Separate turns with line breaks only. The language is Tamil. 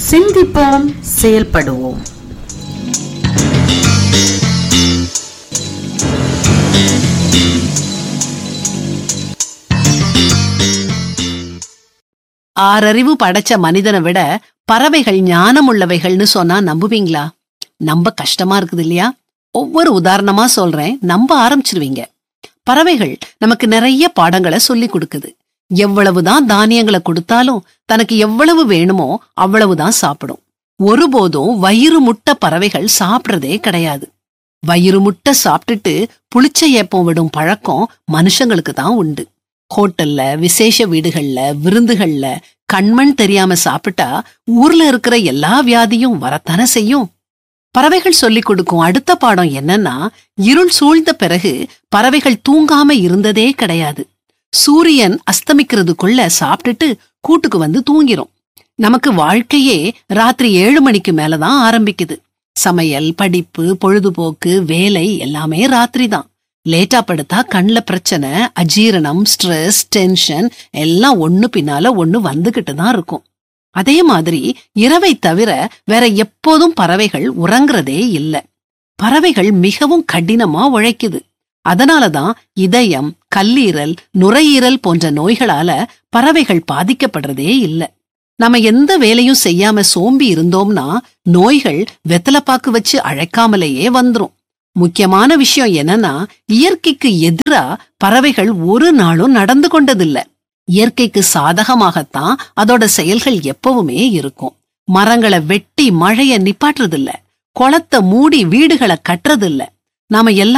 சிந்திப்போம் செயல்படுவோம்
ஆறறிவு படைச்ச மனிதனை விட பறவைகள் ஞானம் உள்ளவைகள்னு சொன்னா நம்புவீங்களா நம்ப கஷ்டமா இருக்குது இல்லையா ஒவ்வொரு உதாரணமா சொல்றேன் நம்ப ஆரம்பிச்சிருவீங்க பறவைகள் நமக்கு நிறைய பாடங்களை சொல்லி கொடுக்குது எவ்வளவுதான் தானியங்களை கொடுத்தாலும் தனக்கு எவ்வளவு வேணுமோ அவ்வளவுதான் சாப்பிடும் ஒருபோதும் வயிறு முட்ட பறவைகள் சாப்பிடுறதே கிடையாது வயிறு முட்டை சாப்பிட்டுட்டு புளிச்ச ஏப்பம் விடும் பழக்கம் மனுஷங்களுக்கு தான் உண்டு ஹோட்டல்ல விசேஷ வீடுகள்ல விருந்துகள்ல கண்மண் தெரியாம சாப்பிட்டா ஊர்ல இருக்கிற எல்லா வியாதியும் வரத்தானே செய்யும் பறவைகள் சொல்லிக் கொடுக்கும் அடுத்த பாடம் என்னன்னா இருள் சூழ்ந்த பிறகு பறவைகள் தூங்காம இருந்ததே கிடையாது சூரியன் அஸ்தமிக்கிறதுக்குள்ள சாப்பிட்டுட்டு கூட்டுக்கு வந்து தூங்கிரும் நமக்கு வாழ்க்கையே ராத்திரி ஏழு மணிக்கு மேலதான் ஆரம்பிக்குது சமையல் படிப்பு பொழுதுபோக்கு வேலை எல்லாமே ராத்திரி தான் லேட்டா படுத்தா கண்ல பிரச்சனை அஜீரணம் ஸ்ட்ரெஸ் டென்ஷன் எல்லாம் ஒண்ணு பின்னால ஒண்ணு வந்துகிட்டு தான் இருக்கும் அதே மாதிரி இரவை தவிர வேற எப்போதும் பறவைகள் உறங்குறதே இல்ல பறவைகள் மிகவும் கடினமா உழைக்குது அதனாலதான் இதயம் கல்லீரல் நுரையீரல் போன்ற நோய்களால பறவைகள் பாதிக்கப்படுறதே இல்ல நம்ம எந்த வேலையும் செய்யாம சோம்பி இருந்தோம்னா நோய்கள் வெத்தலைப்பாக்கு வச்சு அழைக்காமலேயே வந்துரும் முக்கியமான விஷயம் என்னன்னா இயற்கைக்கு எதிரா பறவைகள் ஒரு நாளும் நடந்து கொண்டதில்ல இயற்கைக்கு சாதகமாகத்தான் அதோட செயல்கள் எப்பவுமே இருக்கும் மரங்களை வெட்டி மழைய நிப்பாட்டுறதில்ல குளத்தை மூடி வீடுகளை கட்டுறதில்ல நாம எல்லா